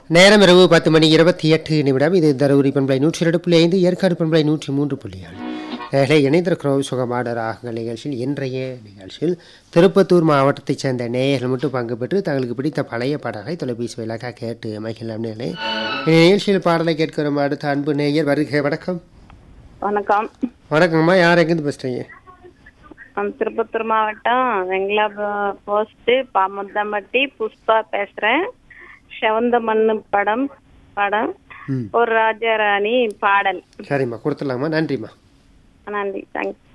நேரம் இரவு பத்து மணி இருபத்தி எட்டு நிமிடம் இது தருமபுரி பண்பலை நூற்றி இரண்டு புள்ளி ஐந்து ஏற்காடு பண்பலை நூற்றி மூன்று புள்ளி ஆறு நேரலை இணைந்திருக்கிறோம் சுகமான ராகங்கள் நிகழ்ச்சியில் இன்றைய நிகழ்ச்சியில் திருப்பத்தூர் மாவட்டத்தைச் சேர்ந்த நேயர்கள் மட்டும் பங்கு பெற்று தங்களுக்கு பிடித்த பழைய பாடலை தொலைபேசி வழியாக கேட்டு மகிழலாம் நேரலை இந்த நிகழ்ச்சியில் பாடலை கேட்கிறோம் அடுத்த அன்பு நேயர் வருகை வணக்கம் வணக்கம் வணக்கம்மா யார் எங்கேருந்து பேசுகிறீங்க நான் திருப்பத்தூர் மாவட்டம் வெங்கலா போஸ்ட் பாமுத்தம்பட்டி புஷ்பா பேசுறேன் செவந்த மண்ணு படம் படம் ம் ஒரு ராஜாராணி பாடல் சரிம்மா கொடுத்துடலாமா நன்றிம்மா நன்றி தேங்க்ஸ்